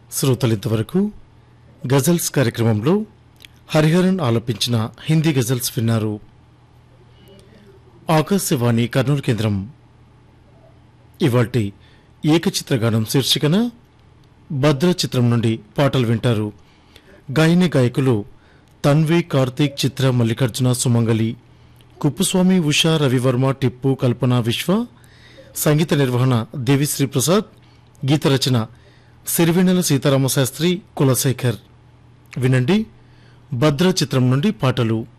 శ్రోతలింతవరకు ghazals కార్యక్రమంలో హరిహరన్ ఆలపించిన Hindi ghazals విన్నారు ఆకాశవాణి కర్నూలు కేంద్రం ఇవాల్టి ఏకచిత్రగానం శీర్షికన భద్ర చిత్రం నుండి పాటలు వింటారు గాయని గాయకులు తన్వి కార్తీక్ చిత్ర మల్లికార్జున సుమంగలి కుప్పుస్వామి ఉషా రవివర్మ టిప్పు కల్పన విశ్వ సంగీత నిర్వహణ దేవిశ్రీ ప్రసాద్ గీత రచన సిరివెన్నెల సీతారామ శాస్త్రి కులశేఖర్ వినండి భద్ర చిత్రం నుండి పాటలు